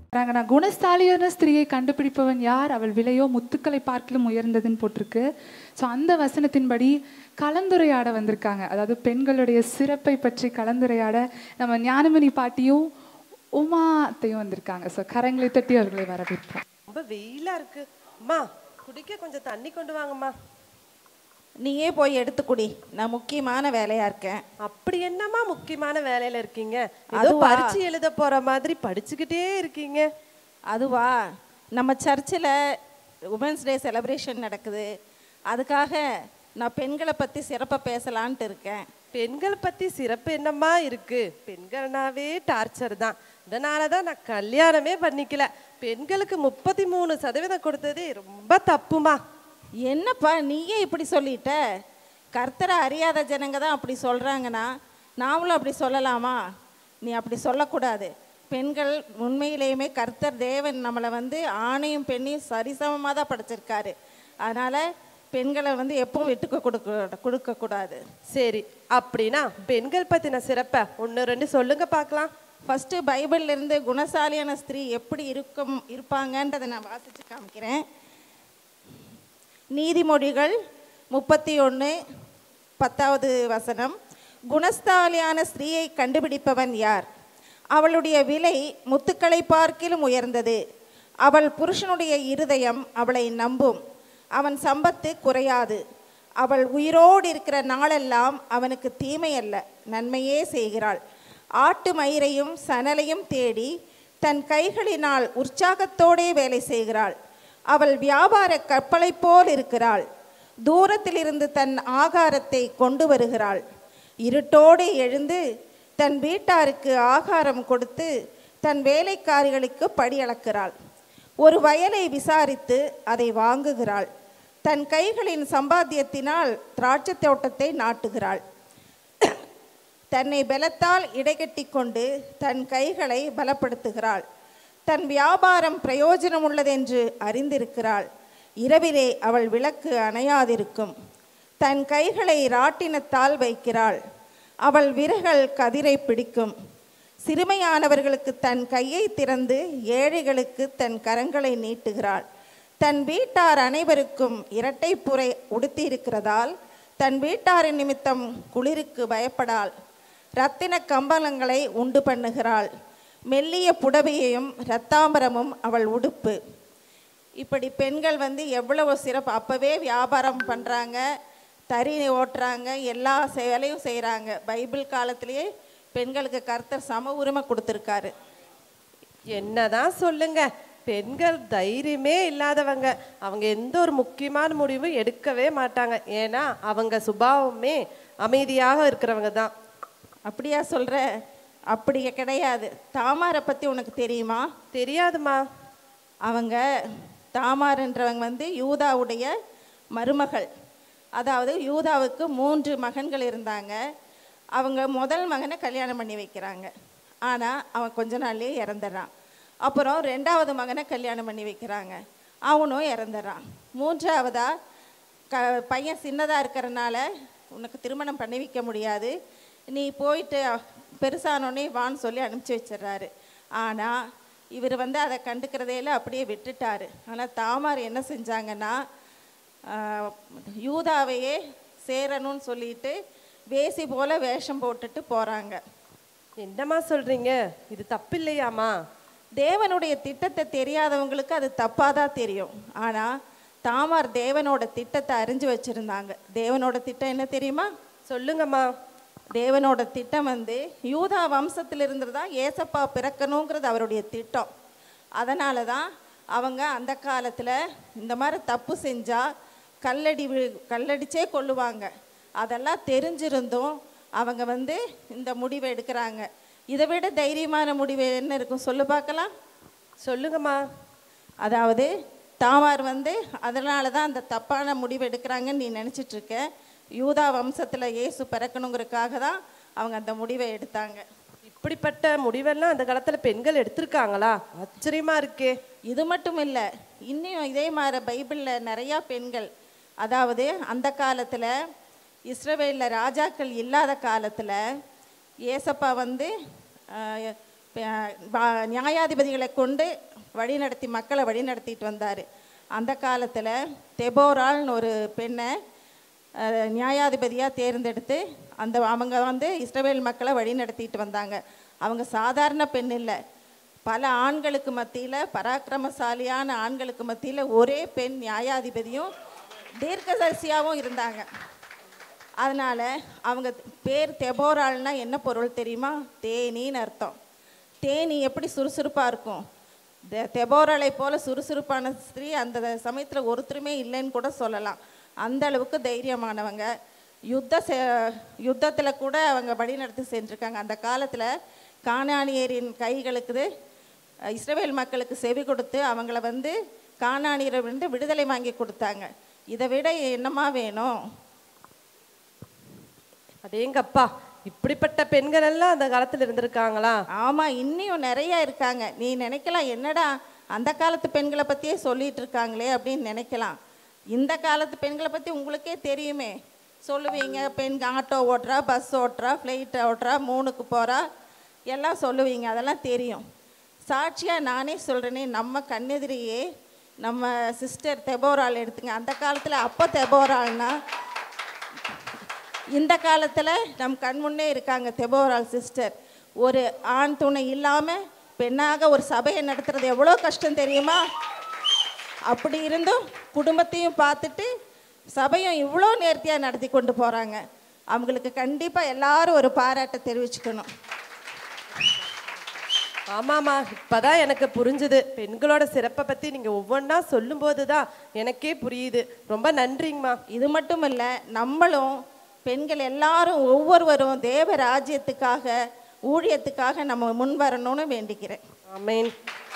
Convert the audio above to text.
நான் குணஸ்தாலியான ஸ்திரீயை கண்டுபிடிப்பவன் யார் அவள் விலையோ முத்துக்களை பார்க்கிலும் உயர்ந்ததுன்னு போட்டிருக்கு ஸோ அந்த வசனத்தின்படி கலந்துரையாட வந்திருக்காங்க அதாவது பெண்களுடைய சிறப்பை பற்றி கலந்துரையாட நம்ம ஞானமணி பாட்டியும் உமாத்தையும் வந்திருக்காங்க ஸோ கரங்களை தட்டி அவர்களை வரவேற்போம் ரொம்ப வெயிலா இருக்கு அம்மா குடிக்க கொஞ்சம் தண்ணி கொண்டு வாங்கம்மா நீயே போய் எடுத்து குடி நான் முக்கியமான வேலையா இருக்கேன் அப்படி என்னம்மா முக்கியமான வேலையில இருக்கீங்க ஏதோ அதுவா? பரிச்சு எழுத போற மாதிரி படிச்சுக்கிட்டே இருக்கீங்க அதுவா நம்ம சர்ச்சில் உமன்ஸ் டே செலிப்ரேஷன் நடக்குது அதுக்காக நான் பெண்களை பற்றி சிறப்பாக பேசலான்ட்டு இருக்கேன் பெண்கள் பத்தி சிறப்பு என்னம்மா இருக்கு பெண்கள்னாவே டார்ச்சர் தான் இதனால தான் நான் கல்யாணமே பண்ணிக்கல பெண்களுக்கு முப்பத்தி மூணு சதவீதம் கொடுத்ததே ரொம்ப தப்புமா என்னப்பா நீயே இப்படி சொல்லிட்ட கர்த்தரை அறியாத ஜனங்க தான் அப்படி சொல்கிறாங்கன்னா நாமளும் அப்படி சொல்லலாமா நீ அப்படி சொல்லக்கூடாது பெண்கள் உண்மையிலேயுமே கர்த்தர் தேவன் நம்மளை வந்து ஆணையும் பெண்ணையும் சரிசமமாக தான் படைச்சிருக்காரு அதனால் பெண்களை வந்து எப்பவும் விட்டுக்க கொடுக்க கொடுக்கக்கூடாது சரி அப்படின்னா பெண்கள் பத்தின சிறப்பை ஒன்று ரெண்டு சொல்லுங்க பார்க்கலாம் ஃபஸ்ட்டு பைபிள்ல இருந்து குணசாலியான ஸ்திரீ எப்படி இருக்கும் இருப்பாங்கன்றதை நான் வாசித்து காமிக்கிறேன் நீதிமொழிகள் முப்பத்தி ஒன்று பத்தாவது வசனம் குணஸ்தாலியான ஸ்திரீயை கண்டுபிடிப்பவன் யார் அவளுடைய விலை முத்துக்களை பார்க்கிலும் உயர்ந்தது அவள் புருஷனுடைய இருதயம் அவளை நம்பும் அவன் சம்பத்து குறையாது அவள் உயிரோடு இருக்கிற நாளெல்லாம் அவனுக்கு தீமை அல்ல நன்மையே செய்கிறாள் ஆட்டு மயிரையும் சணலையும் தேடி தன் கைகளினால் உற்சாகத்தோடே வேலை செய்கிறாள் அவள் வியாபார கப்பலைப் போல் இருக்கிறாள் தூரத்திலிருந்து தன் ஆகாரத்தை கொண்டு வருகிறாள் இருட்டோடு எழுந்து தன் வீட்டாருக்கு ஆகாரம் கொடுத்து தன் வேலைக்காரிகளுக்கு படியளக்கிறாள் ஒரு வயலை விசாரித்து அதை வாங்குகிறாள் தன் கைகளின் சம்பாத்தியத்தினால் திராட்சை தோட்டத்தை நாட்டுகிறாள் தன்னை பலத்தால் இடைகட்டி கொண்டு தன் கைகளை பலப்படுத்துகிறாள் தன் வியாபாரம் பிரயோஜனம் உள்ளதென்று அறிந்திருக்கிறாள் இரவிலே அவள் விளக்கு அணையாதிருக்கும் தன் கைகளை ராட்டினத்தால் வைக்கிறாள் அவள் விரகள் கதிரை பிடிக்கும் சிறுமையானவர்களுக்கு தன் கையை திறந்து ஏழைகளுக்கு தன் கரங்களை நீட்டுகிறாள் தன் வீட்டார் அனைவருக்கும் இரட்டை புரை உடுத்தியிருக்கிறதால் தன் வீட்டாரின் நிமித்தம் குளிருக்கு பயப்படாள் ரத்தின கம்பளங்களை உண்டு பண்ணுகிறாள் மெல்லிய புடவையையும் இரத்தாம்பரமும் அவள் உடுப்பு இப்படி பெண்கள் வந்து எவ்வளவு சிறப்பு அப்போவே வியாபாரம் பண்ணுறாங்க தறி ஓட்டுறாங்க எல்லா வேலையும் செய்கிறாங்க பைபிள் காலத்திலேயே பெண்களுக்கு கர்த்தர் சம உரிமை கொடுத்துருக்காரு என்னதான் சொல்லுங்க பெண்கள் தைரியமே இல்லாதவங்க அவங்க எந்த ஒரு முக்கியமான முடிவும் எடுக்கவே மாட்டாங்க ஏன்னா அவங்க சுபாவமே அமைதியாக இருக்கிறவங்க தான் அப்படியா சொல்கிற அப்படி கிடையாது தாமாரை பற்றி உனக்கு தெரியுமா தெரியாதுமா அவங்க தாமார்ன்றவங்க வந்து யூதாவுடைய மருமகள் அதாவது யூதாவுக்கு மூன்று மகன்கள் இருந்தாங்க அவங்க முதல் மகனை கல்யாணம் பண்ணி வைக்கிறாங்க ஆனால் அவன் கொஞ்ச நாள்லயே இறந்துடுறான் அப்புறம் ரெண்டாவது மகனை கல்யாணம் பண்ணி வைக்கிறாங்க அவனும் இறந்துடுறான் மூன்றாவதா க பையன் சின்னதாக இருக்கிறனால உனக்கு திருமணம் பண்ணி வைக்க முடியாது நீ போயிட்டு பெருசானோடனே வான்னு சொல்லி அனுப்பிச்சி வச்சிடுறாரு ஆனால் இவர் வந்து அதை கண்டுக்கிறதே இல்லை அப்படியே விட்டுட்டாரு ஆனால் தாமார் என்ன செஞ்சாங்கன்னா ஆஹ், யூதாவையே சேரணும்னு சொல்லிட்டு வேசி போல வேஷம் போட்டுட்டு போகிறாங்க என்னம்மா சொல்றீங்க இது தப்பு இல்லையாமா தேவனுடைய திட்டத்தை தெரியாதவங்களுக்கு அது தப்பாக தான் தெரியும் ஆனால் தாமார் தேவனோட திட்டத்தை அறிஞ்சு வச்சுருந்தாங்க தேவனோட திட்டம் என்ன தெரியுமா சொல்லுங்கம்மா தேவனோட திட்டம் வந்து யூதா வம்சத்திலிருந்து தான் ஏசப்பா பிறக்கணுங்கிறது அவருடைய திட்டம் அதனால தான் அவங்க அந்த காலத்தில் இந்த மாதிரி தப்பு செஞ்சால் கல்லடி வி- கல்லடிச்சே கொல்லுவாங்க அதெல்லாம் தெரிஞ்சிருந்தும் அவங்க வந்து இந்த முடிவை எடுக்கிறாங்க இதை விட தைரியமான முடிவு என்ன இருக்கும் சொல்லு பார்க்கலாம் சொல்லுங்கம்மா அதாவது தாமார் வந்து அதனால தான் அந்த தப்பான முடிவு எடுக்கிறாங்கன்னு நீ நினச்சிட்டு இருக்க யூதா வம்சத்தில் இயேசு பிறக்கணுங்கிறதுக்காக தான் அவங்க அந்த முடிவை எடுத்தாங்க இப்படிப்பட்ட முடிவெல்லாம் அந்த காலத்துல பெண்கள் எடுத்திருக்காங்களா ஆச்சரியமா இருக்கே இது மட்டும் இல்லை இன்னும் இதே மாதிரி பைபிளில் நிறையா பெண்கள் அதாவது அந்த காலத்தில் இஸ்ரவேலில் ராஜாக்கள் இல்லாத காலத்தில் ஏசப்பா வந்து ஆஹ், ப- ப- நியாயாதிபதிகளை கொண்டு வழிநடத்தி மக்களை வழிநடத்திட்டு வந்தார் அந்த காலத்தில் தெபோரால்னு ஒரு பெண்ணை நியாயாதிபதியாக தேர்ந்தெடுத்து அந்த அவங்க வந்து இஸ்ரவேல் மக்களை வழிநடத்திட்டு வந்தாங்க அவங்க சாதாரண பெண் இல்லை பல ஆண்களுக்கு மத்தியில் பராக்கிரமசாலியான ஆண்களுக்கு மத்தியில் ஒரே பெண் நியாயாதிபதியும் தீர்க்கதரிசியாகவும் இருந்தாங்க அதனால் அவங்க பேர் தெபோராள்னா என்ன பொருள் தெரியுமா தேனின்னு அர்த்தம் தேனி எப்படி சுறுசுறுப்பாக இருக்கும் தெ- தெபோராளை போல சுறுசுறுப்பான ஸ்திரீ அந்த சமயத்தில் ஒருத்தருமே இல்லைன்னு கூட சொல்லலாம் அந்த அளவுக்கு தைரியமானவங்க யுத்த யுத்தத்தில் கூட அவங்க வழிநடத்தி சென்றிருக்காங்க அந்த காலத்தில் கானானியரின் கைகளுக்கு இஸ்ரவேல் மக்களுக்கு செவி கொடுத்து அவங்கள வந்து கானானியரிலிருந்து விடுதலை வாங்கி கொடுத்தாங்க இதை விட என்னமா வேணும் அடேங்கப்பா இப்படிப்பட்ட பெண்கள் எல்லாம் அந்த காலத்துல இருந்திருக்காங்களா ஆமாம் இன்னியும் நிறைய இருக்காங்க நீ நினைக்கலாம் என்னடா அந்த காலத்து பெண்களை பற்றியே சொல்லிட்டு இருக்காங்களே அப்படின்னு நினைக்கலாம் இந்த காலத்து பெண்களை பற்றி உங்களுக்கே தெரியுமே சொல்லுவீங்க பெண் ஆட்டோ ஓட்டுறா பஸ் ஓட்டுறா ஃப்ளைட் ஓட்டுறா மூணுக்கு போகிறா எல்லாம் சொல்லுவீங்க அதெல்லாம் தெரியும் சாட்சியாக நானே சொல்கிறேனே நம்ம கண்ணெதிரியே நம்ம சிஸ்டர் தெபோரால் எடுத்துங்க அந்த காலத்தில் அப்போ தெபோரால்னா இந்த காலத்தில் நம் கண் முன்னே இருக்காங்க தெபோரால் சிஸ்டர் ஒரு ஆண் துணை இல்லாமல் பெண்ணாக ஒரு சபையை நடத்துறது எவ்வளோ கஷ்டம் தெரியுமா அப்படி இருந்தும் குடும்பத்தையும் பார்த்துட்டு சபையும் இவ்வளோ நேர்த்தியாக நடத்தி கொண்டு போகிறாங்க அவங்களுக்கு கண்டிப்பாக எல்லாரும் ஒரு பாராட்டை தெரிவிச்சுக்கணும் ஆமாமா இப்பதான் எனக்கு புரிஞ்சுது பெண்களோட சிறப்பை பத்தி நீங்க ஒவ்வொன்றா சொல்லும்போது தான் எனக்கே புரியுது ரொம்ப நன்றிங்கம்மா இது மட்டும் இல்லை நம்மளும் பெண்கள் எல்லாரும் ஒவ்வொருவரும் தேவ ராஜ்யத்துக்காக ஊழியத்துக்காக நம்ம முன் வரணும்னு வேண்டிக்கிறேன் ஆமேன்